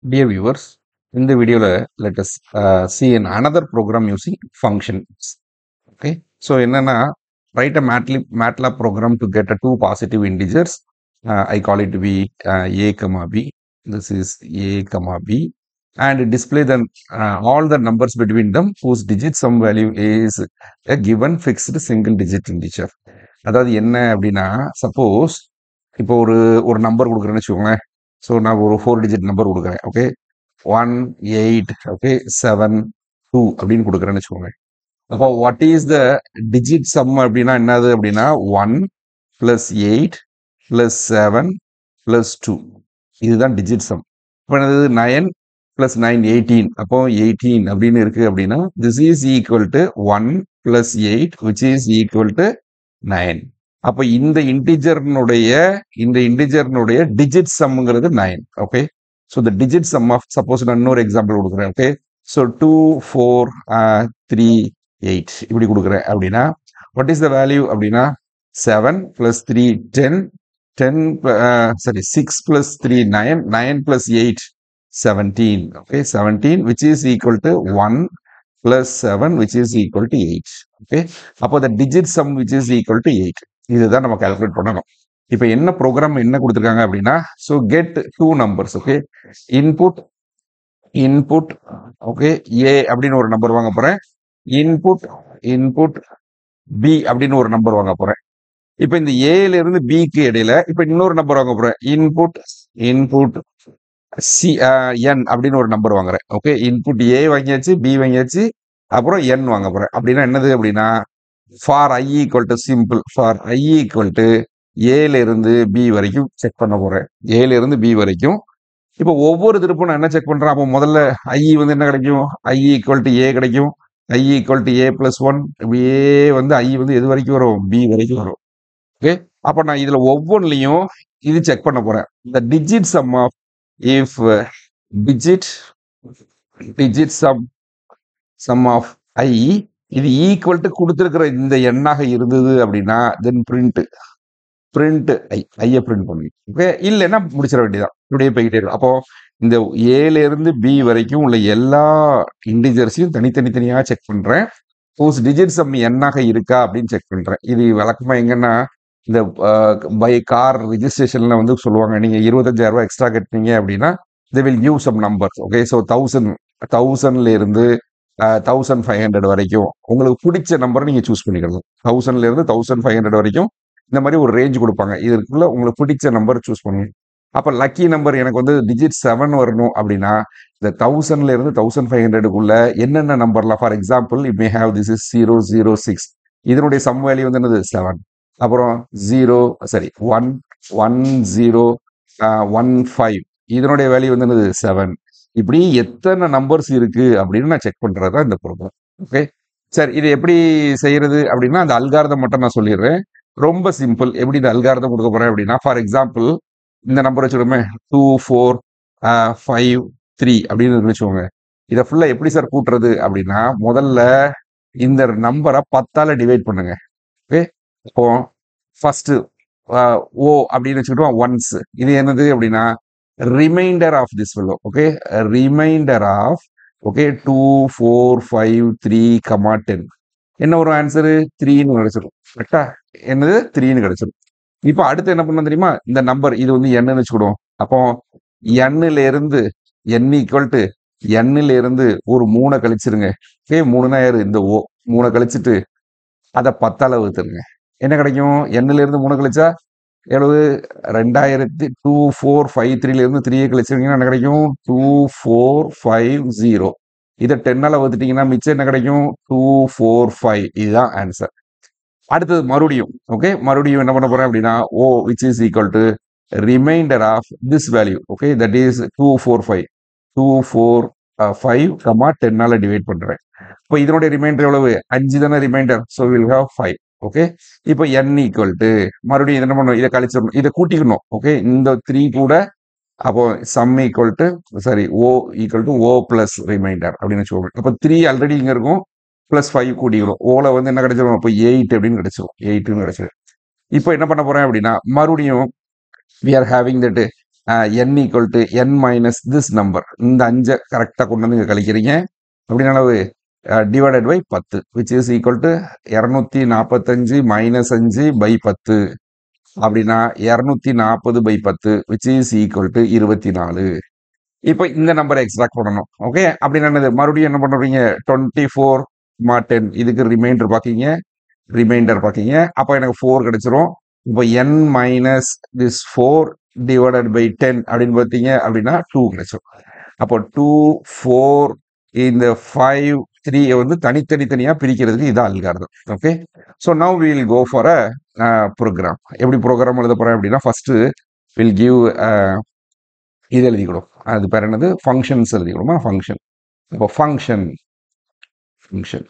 Dear viewers, இந்த வீடியோவில் let us uh, see in another program using functions. Okay, so என்னன்னா write a MATLAB, MATLAB program to get a two positive integers. Uh, I call it to be uh, a comma b. This is a comma b, and display the uh, all the numbers between them whose digit sum value is a given fixed single digit integer. அதாவது என்ன அப்படின்னா suppose இப்போ ஒரு ஒரு number கொடுக்குறேன்னு வச்சுக்கோங்களேன் so நான் ஒரு ஃபோர் டிஜிட் நம்பர் கொடுக்குறேன் okay one eight okay seven two அப்படின்னு கொடுக்குறேன்னு வச்சுக்கோங்க அப்போ what is the digit sum அப்படின்னா என்னது அப்படின்னா one plus eight plus seven plus two இதுதான் டிஜிட் சம் இப்போ என்னது நயன் பிளஸ் நைன் எயிட்டீன் அப்போ எயிட்டீன் அப்படின்னு இருக்கு அப்படின்னா this is equal to one plus eight which is equal to nine அப்போ இந்த இன்டிஜர்னுடைய இந்த இன்டிஜர்னுடைய டிஜிட் சம்ங்கிறது nine okay so the digit sum of suppose நான் இன்னொரு எக்ஸாம்பிள் கொடுக்குறேன் okay so two four three eight இப்படி கொடுக்குறேன் அப்படின்னா வாட் இஸ் த வேல்யூ அப்படின்னா seven plus three ten ten sorry six plus three nine nine plus eight seventeen okay seventeen which is equal to one plus seven which is equal to eight okay அப்போ the digit sum which is equal to eight இதுதான் நம்ம calculate பண்ணணும் இப்போ என்ன program என்ன கொடுத்துருக்காங்க அப்படின்னா so get two numbers okay input input okay A அப்படின்னு ஒரு நம்பர் வாங்க போறேன் இன்புட் இன்புட் பி அப்படின்னு ஒரு நம்பர் வாங்க போறேன் இப்போ இந்த ஏல இருந்து பிக்கு இடையில இப்போ இன்னொரு நம்பர் வாங்க போறேன் இன்புட் இன்புட் சி என் அப்படின்னு ஒரு நம்பர் வாங்குறேன் ஓகே இன்புட் ஏ வாங்கியாச்சு பி வாங்கியாச்சு அப்புறம் என் வாங்க போறேன் அப்படின்னா என்னது அப்படின்னா for I equal to simple for I equal to ஏல இருந்து பி வரைக்கும் செக் பண்ண போறேன் ஏல இருந்து பி வரைக்கும் இப்போ ஒவ்வொரு திருப்பும் நான் என்ன செக் பண்றேன் அப்போ முதல்ல ஐ வந்து என்ன கிடைக்கும் ஐ ஈக்குவல் டு ஏ கிடைக்கும் I equal to A plus one A வந்து ஐ வந்து எது வரைக்கும் வரும் பி வரைக்கும் வரும் ஓகே அப்போ நான் இதுல ஒவ்வொன்றிலையும் இது செக் பண்ண போறேன் இந்த digit sum of if digit digit sum sum of I இது ஈக்குவல் டு கொடுத்துருக்கிற இந்த எண்ணாக இருந்தது அப்படின்னா தென் பிரிண்ட் பிரிண்ட் ஐ ஐய பிரிண்ட் பண்ணி ஓகே இல்லைன்னா முடிச்சிட வேண்டியதான் இப்படியே போய்கிட்டே இருக்கும் அப்போ இந்த ஏல இருந்து பி வரைக்கும் உள்ள எல்லா இண்டிஜர்ஸையும் தனித்தனி தனியாக செக் பண்றேன் ஹூஸ் டிஜிட் சம் எண்ணாக இருக்கா அப்படின்னு செக் பண்றேன் இது வழக்கமா எங்கன்னா இந்த பை கார் ரிஜிஸ்ட்ரேஷன்ல வந்து சொல்லுவாங்க நீங்க இருபத்தஞ்சாயிரம் ரூபாய் எக்ஸ்ட்ரா கட்டினீங்க அப்படின்னா they will give some numbers okay so thousand தௌசண்ட்ல இருந்து தௌசண்ட் ஃபைவ் ஹண்ட்ரட் வரைக்கும் உங்களுக்கு பிடிச்ச நம்பரை நீங்க சூஸ் பண்ணிக்கலாம் தௌசண்ட்ல இருந்து தௌசண்ட் ஃபைவ் ஹண்ட்ரட் வரைக்கும் இந்த மாதிரி ஒரு ரேஞ்ச் கொடுப்பாங்க இதுக்குள்ள உங்களுக்கு பிடிச்ச நம்பர் சூஸ் பண்ணுங்க அப்ப லக்கி நம்பர் எனக்கு வந்து டிஜிட் செவன் வரணும் அப்படின்னா இந்த தௌசண்ட்ல இருந்து தௌசண்ட் ஃபைவ் ஹண்ட்ரடுக்குள்ள என்னென்ன நம்பர்லாம் for example it may have this is zero zero six இதனுடைய சம் வேல்யூ வந்து என்னது செவன் அப்புறம் zero sorry one one zero one five இதனுடைய வேல்யூ வந்து என்னது செவன் இப்படி எத்தனை நம்பர்ஸ் இருக்கு அப்படின்னு நான் செக் பண்றது தான் இந்த ப்ரோக்ராம் ஓகே சரி இது எப்படி செய்யறது அப்படின்னா அந்த அல்காரதம் மட்டும் நான் சொல்லிடுறேன் ரொம்ப சிம்பிள் எப்படி இந்த அல்காரதம் கொடுக்க போறேன் அப்படின்னா ஃபார் எக்ஸாம்பிள் இந்த நம்பர் வச்சுக்கோமே டூ ஃபோர் ஃபைவ் த்ரீ அப்படின்னு வச்சுக்கோங்க இதை ஃபுல்லா எப்படி சார் கூட்டுறது அப்படின்னா முதல்ல இந்த நம்பரை பத்தால டிவைட் பண்ணுங்க ஓகே இப்போ ஃபர்ஸ்ட் ஓ அப்படின்னு வச்சுக்கிட்டோம் ஒன்ஸ் இது என்னது அப்படின்னா remainder of this fellow okay remainder of okay two four five three comma ten என்ன வரும் ஆன்சரு த்ரீன்னு கிடைச்சிடும் கரெக்டா என்னது த்ரீன்னு கிடைச்சிடும் இப்போ அடுத்து என்ன பண்ண தெரியுமா இந்த நம்பர் இது வந்து என்னன்னு வச்சுக்கிடுவோம் அப்போ எண்ணுல இருந்து என் ஈக்குவல் டு எண்ணுல இருந்து ஒரு மூணை கழிச்சிருங்க ஓகே மூணுனா யாரு இந்த ஓ மூணை கழிச்சிட்டு அதை பத்தால வகுத்துருங்க என்ன கிடைக்கும் எண்ணுல இருந்து மூணு கழிச்சா எவ்வளவு ரெண்டாயிரத்தி டூ ஃபோர் ஃபைவ் த்ரீல இருந்து த்ரீயை கழிச்சிருங்கன்னா என்ன கிடைக்கும் டூ ஃபோர் ஃபைவ் ஜீரோ இதை டென்னால வகுத்துட்டீங்கன்னா மிச்சம் என்ன கிடைக்கும் டூ ஃபோர் ஃபைவ் இதுதான் ஆன்சர் அடுத்தது மறுபடியும் ஓகே மறுபடியும் என்ன பண்ண போறேன் அப்படின்னா O which is equal to remainder of this value okay that is two four five two four five comma டென்னால டிவைட் பண்றேன் இப்போ இதனுடைய ரிமைண்டர் எவ்வளவு அஞ்சு தானே remainder so will have five okay இப்போ என் ஈக்குவல் டு மறுபடியும் என்ன பண்ணணும் இதை கழிச்சிடணும் இதை கூட்டிக்கணும் ஓகே இந்த த்ரீ கூட அப்போ sum equal to sorry O equal to O plus remainder அப்படின்னு வச்சுக்கோங்க அப்போ த்ரீ ஆல்ரெடி இங்க இருக்கும் பிளஸ் ஃபைவ் கூட்டிக்கிறோம் ஓல வந்து என்ன கிடைச்சிரும் இப்போ எயிட் அப்படின்னு கிடைச்சிரும் எயிட்னு கிடைச்சிரும் இப்போ என்ன பண்ண போறேன் அப்படின்னா மறுபடியும் we are having that N equal to N minus this number இந்த அஞ்சை கரெக்டாக கொண்டு வந்து இங்கே கழிக்கிறீங்க அப்படின்னு அளவு டிவைடட் பை பத்து விச் இஸ் ஈக்குவல் டு இரநூத்தி நாற்பத்தஞ்சு மைனஸ் அஞ்சு பை பத்து அப்படின்னா இரநூத்தி நாற்பது பை பத்து விச் இஸ் ஈக்குவல் டு இருபத்தி நாலு இப்போ இந்த நம்பரை எக்ஸ்ட்ராக்ட் பண்ணணும் ஓகே அப்படின்னு என்னது மறுபடியும் என்ன பண்ணுறீங்க டுவெண்ட்டி ஃபோர் மா டென் இதுக்கு ரிமைண்டர் பார்க்கீங்க ரிமைண்டர் பார்க்கீங்க அப்போ எனக்கு ஃபோர் கிடைச்சிரும் இப்போ N minus this four divided by ten அப்படின்னு பார்த்தீங்க அப்படின்னா டூ கிடைச்சிரும் அப்போ டூ ஃபோர் இந்த ஃபைவ் த்ரீ வந்து தனித்தனி தனியாக பிரிக்கிறதுக்கு இது algorithm okay so now will go for a program எப்படி ப்ரோக்ராம் எழுத போகிறேன் அப்படின்னா ஃபர்ஸ்ட் வில் கிவ் இது எழுதிக்கிடும் அது பேர் என்னது ஃபங்க்ஷன்ஸ் எழுதிக்கிடுமா ஃபங்க்ஷன் இப்போ ஃபங்க்ஷன் ஃபங்க்ஷன்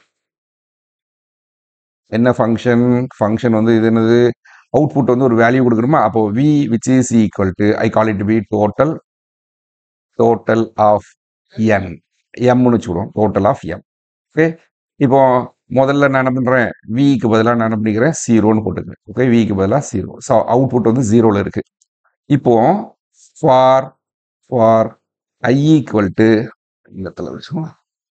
என்ன ஃபங்க்ஷன் ஃபங்க்ஷன் வந்து இது என்னது அவுட்புட் வந்து ஒரு வேல்யூ கொடுக்கணுமா அப்போ V which is equal to I call it B total total of N எம்னு வச்சுக்கிடுவோம் டோட்டல் ஆஃப் எம் ஓகே இப்போ முதல்ல நான் என்ன பண்ணுறேன் விக்கு பதிலாக நான் என்ன பண்ணிக்கிறேன் ஜீரோன்னு போட்டுக்கிறேன் ஓகே விக்கு பதிலாக ஜீரோ ஸோ அவுட்புட் வந்து ஜீரோவில் இருக்கு இப்போ for for I equal to இந்த இடத்துல வச்சுக்கோங்க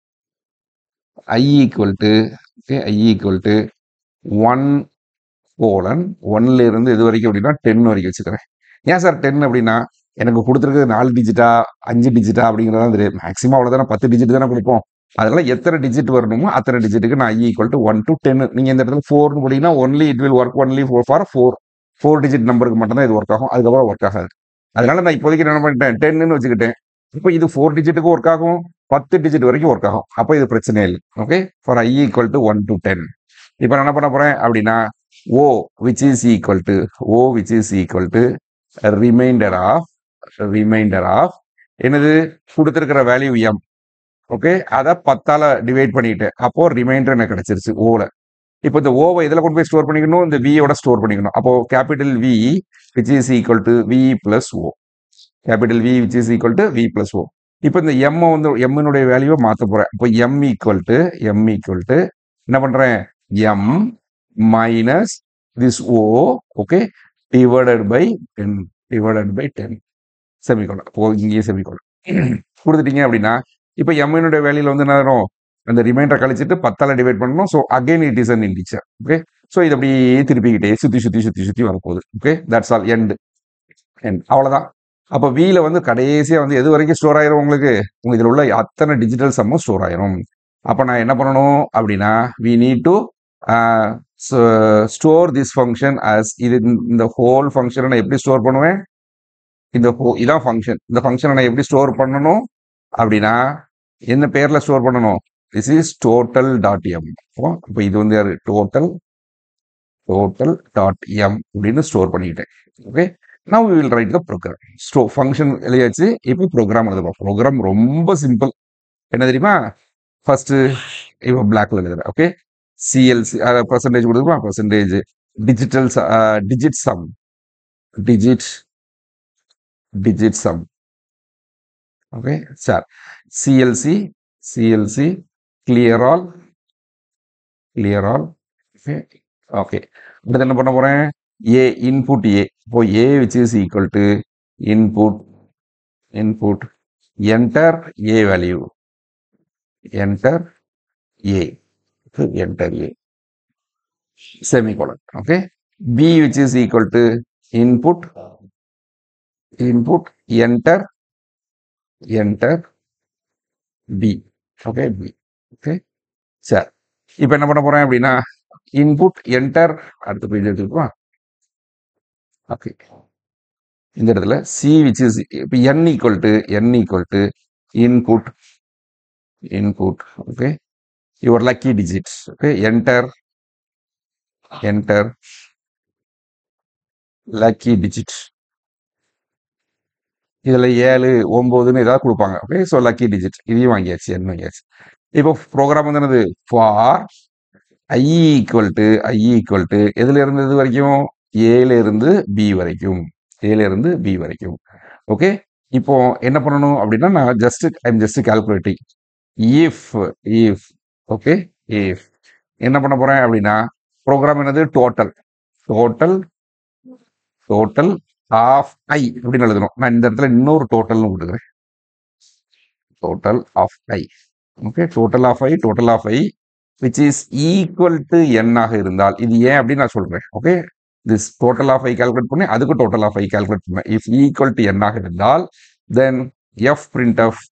I equal to okay I equal to one colon ஒன்ல இருந்து இது வரைக்கும் அப்படின்னா டென் வரைக்கும் வச்சுக்கிறேன் ஏன் சார் டென் அப்படின்னா எனக்கு கொடுத்துருக்குது நாலு டிஜிட்டா அஞ்சு டிஜிட்டா அப்படிங்கிறதா தெரியும் மேக்ஸிமம் அவ்வளோதானே பத்து டிஜிட் தானே கொடுப்போம் அதனால எத்தனை டிஜிட் வரணுமோ அத்தனை டிஜிட்டுக்கு நான் I equal to one to ten நீங்கள் இந்த இடத்துல ஃபோர்னு போட்டீங்கன்னா only it will work only four for four four digit நம்பருக்கு மட்டும்தான் இது ஒர்க் ஆகும் அதுக்கப்புறம் ஒர்க் ஆகாது அதனால நான் இப்போதைக்கு என்ன பண்ணிட்டேன் டென்னு வச்சுக்கிட்டேன் இப்போ இது ஃபோர் டிஜிட்டுக்கு ஒர்க் ஆகும் பத்து டிஜிட் வரைக்கும் ஒர்க் ஆகும் அப்போ இது பிரச்சனை இல்லை okay for I equal to one to ten இப்போ நான் என்ன பண்ண போறேன் அப்படின்னா O which is equal to O which is equal to remainder of remainder of என்னது கொடுத்துருக்கிற வேல்யூ எம் ஓகே அதை பத்தால டிவைட் பண்ணிட்டு அப்போ ரிமைண்டர் எனக்கு கிடைச்சிருச்சு ஓல இப்போ இந்த ஓவை இதில் கொண்டு போய் ஸ்டோர் பண்ணிக்கணும் இந்த வியோட ஸ்டோர் பண்ணிக்கணும் அப்போ capital V which is equal to V plus O capital V which is equal to V plus O இப்போ இந்த எம் வந்து எம்னுடைய வேல்யூவை மாற்ற போறேன் இப்போ M equal to M equal to என்ன பண்றேன் M minus this O okay divided by ten divided by ten semicolon அப்போ இங்கேயே செமிகோலம் கொடுத்துட்டீங்க அப்படின்னா இப்போ எம்னுடைய வேல்யூல வந்து என்ன ஆயிரும் அந்த ரிமைண்டர் கழிச்சிட்டு பத்தால டிவைட் பண்ணணும் so again it is an integer okay so இது அப்படியே திருப்பிக்கிட்டே சுற்றி சுற்றி சுற்றி சுற்றி வரப்போகுது okay that's all end end அவ்வளோதான் அப்போ வீல வந்து கடைசியாக வந்து எது வரைக்கும் ஸ்டோர் ஆயிரும் உங்களுக்கு உங்க இதில் உள்ள அத்தனை டிஜிட்டல் சம்மும் ஸ்டோர் ஆயிரும் அப்போ நான் என்ன பண்ணணும் அப்படின்னா we need to store this function as இது இந்த ஹோல் ஃபங்க்ஷனை நான் எப்படி ஸ்டோர் பண்ணுவேன் இந்த ஹோ இதான் ஃபங்க்ஷன் இந்த ஃபங்க்ஷனை நான் எப்படி ஸ்டோர் பண்ணணும் அப்படின்னா என்ன பேர்ல ஸ்டோர் பண்ணணும் this is total dot M இப்போ இது வந்து யாரு டோட்டல் டோட்டல் டாட் எம் அப்படின்னு ஸ்டோர் பண்ணிக்கிட்டேன் okay now we will write the program store function எழுதியாச்சு இப்போ ப்ரோக்ராம் எழுதுவோம் ப்ரோக்ராம் ரொம்ப சிம்பிள் என்ன தெரியுமா ஃபர்ஸ்ட் இப்போ பிளாக்ல எழுதுறேன் ஓகே சிஎல்சி பர்சன்டேஜ் கொடுத்துருமா percentage digital digit sum digit digit sum okay sir CLC CLC clear all clear all okay okay அடுத்து என்ன பண்ண போறேன் ஏ இன்புட் ஏ இப்போ A which is equal to input input enter A value enter A enter A semicolon okay B which is equal to input input enter enter B okay B okay சரி இப்போ என்ன பண்ண போறேன் அப்படின்னா input enter அடுத்த page எடுத்துக்கலாம் okay இந்த இடத்துல சி விச் இஸ் இப்போ N equal to N equal to input input okay your lucky digits okay enter enter lucky digit இதுல ஏழு ஒன்பதுன்னு ஏதாவது கொடுப்பாங்க ஓகே ஸோ லக்கி டிஜிட் இதையும் வாங்கியாச்சு என்ன வாங்கியாச்சு இப்போ ப்ரோக்ராம் வந்து என்னது for I equal to I equal to எதுல இருந்து இது வரைக்கும் ஏல இருந்து பி வரைக்கும் ஏல இருந்து பி வரைக்கும் ஓகே இப்போ என்ன பண்ணணும் அப்படின்னா நான் just I'm just calculating if if okay if என்ன பண்ண போறேன் அப்படின்னா ப்ரோக்ராம் என்னது total total total of I அப்படின்னு எழுதணும் நான் இந்த இடத்துல இன்னொரு டோட்டல்னு கொடுக்குறேன் total of I okay total of I total of I which is equal to N ஆக இருந்தால் இது ஏன் அப்படின்னு நான் சொல்றேன் ஓகே this total of I calculate பண்ணி அதுக்கு டோட்டல் ஆஃப் ஐ கால்குலேட் பண்ணேன் இஃப் ஈக்குவல் டு என் ஆக இருந்தால் then F print of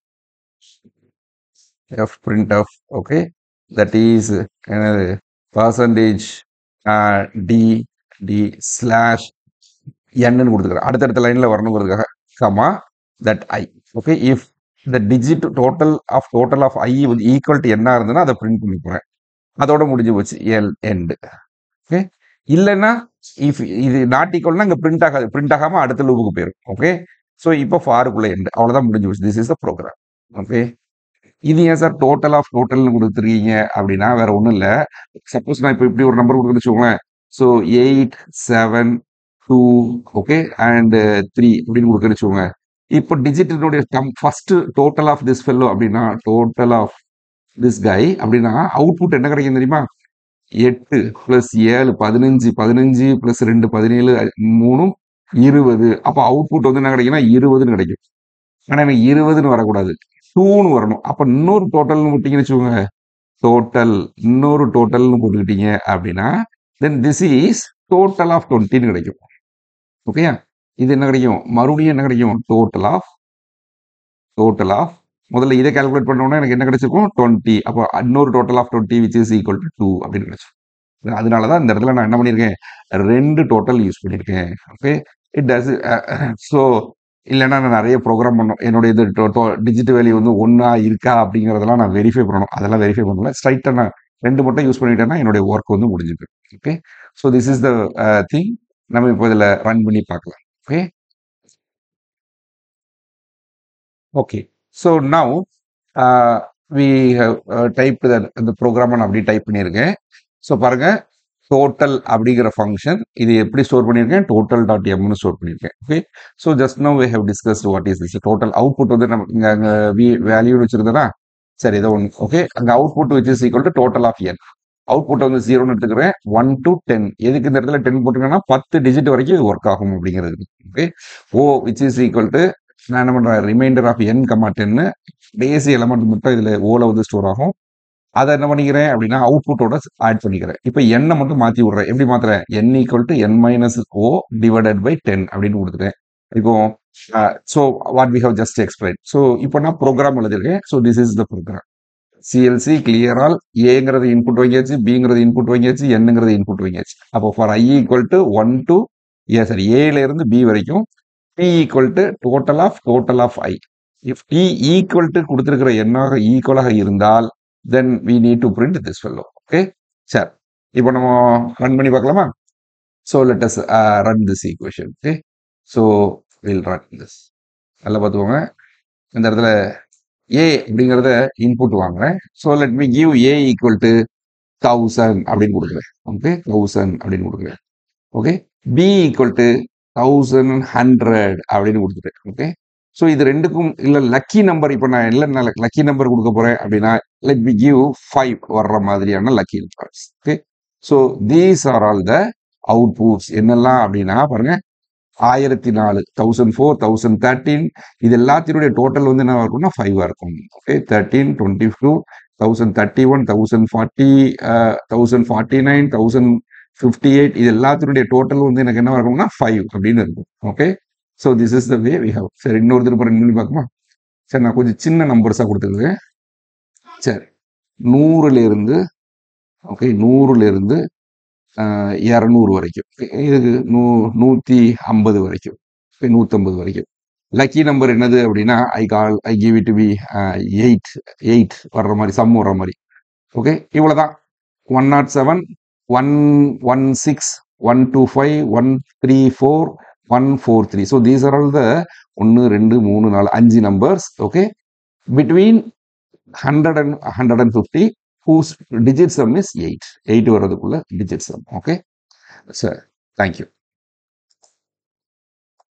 F print of okay that is என்னது பர்சன்டேஜ் டி டி ஸ்லாஷ் என்னன்னு கொடுத்துக்கிறேன் அடுத்தடுத்த லைனில் வரணுங்கிறதுக்காக comma that I okay if இந்த digit total of total of I வந்து ஈக்குவல் டு என்ன இருந்ததுன்னா அதை பிரிண்ட் பண்ணி போகிறேன் அதோட முடிஞ்சு போச்சு எல் எண்டு ஓகே இல்லைன்னா இஃப் இது நாட் ஈக்குவல்னா இங்கே பிரிண்ட் ஆகாது பிரிண்ட் ஆகாமல் அடுத்த லூப்புக்கு போயிடும் ஓகே ஸோ இப்போ ஃபாருக்குள்ள எண்டு அவ்வளோதான் முடிஞ்சு போச்சு this is the program okay இது ஏன் சார் டோட்டல் ஆஃப் டோட்டல்னு கொடுத்துருக்கீங்க அப்படின்னா வேற ஒன்றும் இல்லை சப்போஸ் நான் இப்போ இப்படி ஒரு நம்பர் கொடுக்குன்னு வச்சுக்கோங்களேன் so eight seven two okay and three அப்படின்னு கொடுக்குன்னு வச்சுக்கோங்க இப்போ டிஜிட்டினுடைய டம் first total of this fellow அப்படின்னா டோட்டல் ஆஃப் திஸ் கை அப்படின்னா அவுட்புட் என்ன கிடைக்கும் தெரியுமா எட்டு பிளஸ் ஏழு பதினஞ்சு பதினஞ்சு பிளஸ் ரெண்டு பதினேழு மூணும் இருபது அப்போ அவுட்புட் வந்து என்ன கிடைக்குன்னா இருபதுன்னு கிடைக்கும் ஆனால் எனக்கு இருபதுன்னு வரக்கூடாது டூன்னு வரணும் அப்போ இன்னொரு டோட்டல்னு விட்டீங்கன்னு வச்சுக்கோங்க டோட்டல் இன்னொரு டோட்டல்னு போட்டுக்கிட்டீங்க அப்படின்னா then this is total of டுவெண்ட்டின்னு கிடைக்கும் ஓகேயா இது என்ன கிடைக்கும் மறுபடியும் என்ன கிடைக்கும் டோட்டல் ஆஃப் டோட்டல் ஆஃப் முதல்ல இதை கால்குலேட் பண்ணோம்னா எனக்கு என்ன கிடைச்சிருக்கும் டுவெண்ட்டி அப்போ இன்னொரு total of twenty which is equal to two அப்படின்னு கிடைச்சிருக்கும் அதனால தான் இந்த இடத்துல நான் என்ன பண்ணியிருக்கேன் ரெண்டு டோட்டல் யூஸ் பண்ணியிருக்கேன் ஓகே இட் டஸ் ஸோ இல்லைன்னா நான் நிறைய ப்ரோக்ராம் பண்ணணும் என்னுடைய இது டிஜிட்டல் வேல்யூ வந்து ஒன்றா இருக்கா அப்படிங்கிறதெல்லாம் நான் வெரிஃபை பண்ணணும் அதெல்லாம் வெரிஃபை பண்ணல ஸ்ட்ரைட்டாக நான் ரெண்டு மட்டும் யூஸ் பண்ணிட்டேன்னா என்னுடைய ஒர்க் வந்து முடிஞ்சுது okay so this is the thing நம்ம இப்போ இதில் ரன் பண்ணி பார்க்கலாம் okay okay so now we have type அந்த ப்ரோக்ராமை நான் அப்படி டைப் பண்ணியிருக்கேன் ஸோ பாருங்க டோட்டல் அப்படிங்கிற ஃபங்க்ஷன் இது எப்படி ஸ்டோர் பண்ணியிருக்கேன் டோட்டல் டாட் எம்னு ஸ்டோர் பண்ணியிருக்கேன் okay so just now we have discuss what is this total output வந்து நம்ம இங்கே அங்கே வி வேல்யூ வச்சிருந்தனா சரி ஏதோ ஒன்று ஓகே அங்கே output which is equal to total of N output வந்து ஜீரோன்னு எடுத்துக்கிறேன் ஒன் டு டென் எதுக்கு இந்த இடத்துல டென் போட்டுங்கன்னா பத்து டிஜிட் வரைக்கும் இது ஒர்க் ஆகும் அப்படிங்கிறது okay O which is equal to நான் என்ன பண்ணுறேன் ரிமைண்டர் ஆஃப் என் கமா டென்னு பேசி எலமெண்ட் மட்டும் இதில் ஓல வந்து ஸ்டோர் ஆகும் அதை என்ன பண்ணிக்கிறேன் அப்படின்னா அவுட்புட்டோட ஆட் பண்ணிக்கிறேன் இப்போ எண்ணை மட்டும் மாற்றி விட்றேன் எப்படி மாத்துறேன் N equal to N minus O divided by ten அப்படின்னு கொடுத்துட்டேன் இப்போ so what we have just explain so இப்போ நான் ப்ரோக்ராம் எழுதிருக்கேன் so this is the program CLC clear all ஏங்கிறது இன்புட் வாங்கியாச்சு பிங்கிறது இன்புட் வாங்கியாச்சு என்னங்கிறது இன்புட் வாங்கியாச்சு அப்போ for I equal to one to A sorry ஏல இருந்து பி வரைக்கும் T equal to total of total of I if T equal to கொடுத்துருக்கிற எண்ணாக ஈக்குவலாக இருந்தால் then we need to print this fellow okay sir இப்போ நம்ம ரன் பண்ணி பார்க்கலாமா so let us run this equation okay so will run this நல்லா பார்த்துக்கோங்க இந்த இடத்துல ஏ அப்படிங்கிறத இன்புட் வாங்குறேன் so let me give A equal to thousand அப்படின்னு கொடுக்குறேன் ஓகே தௌசண்ட் அப்படின்னு கொடுக்குறேன் okay B equal to thousand hundred அப்படின்னு கொடுத்துட்டேன் ஓகே ஸோ இது ரெண்டுக்கும் இல்லை லக்கி நம்பர் இப்போ நான் இல்லை லக்கி நம்பர் கொடுக்க போறேன் அப்படின்னா லெட் பி கிவ் ஃபைவ் வர்ற மாதிரியான lucky numbers okay so these are all the outputs என்னெல்லாம் அப்படின்னா பாருங்க ஆயிரத்தி நாலு தௌசண்ட் ஃபோர் தௌசண்ட் தேர்ட்டீன் இது எல்லாத்தினுடைய டோட்டல் வந்து என்ன இருக்கும்னா ஃபைவ் இருக்கும் okay thirteen twenty two thousand thirty one thousand forty thousand forty nine thousand fifty eight இது எல்லாத்தினுடைய டோட்டல் வந்து எனக்கு என்ன இருக்கும்னா ஃபைவ் அப்படின்னு இருக்கும் okay so this is the way we have சரி இன்னொரு திருப்பி ரெண்டு பண்ணி பார்க்குமா சரி நான் கொஞ்சம் சின்ன நம்பர்ஸாக கொடுத்துருக்கேன் சரி நூறுலேருந்து ஓகே நூறுலேருந்து இரநூறு வரைக்கும் இதுக்கு நூ நூற்றி ஐம்பது வரைக்கும் நூற்றம்பது வரைக்கும் லக்கி நம்பர் என்னது அப்படின்னா I call I give it B eight eight வர்ற மாதிரி சம் வர்ற மாதிரி ஓகே இவ்வளோதான் one not seven one one six one two five one three four one four three so these are all the ஒன்று ரெண்டு மூணு நாலு அஞ்சு numbers okay between hundred and hundred and fifty whose digit sum is 8 8 வரதுக்குள்ள digit sum okay sir thank you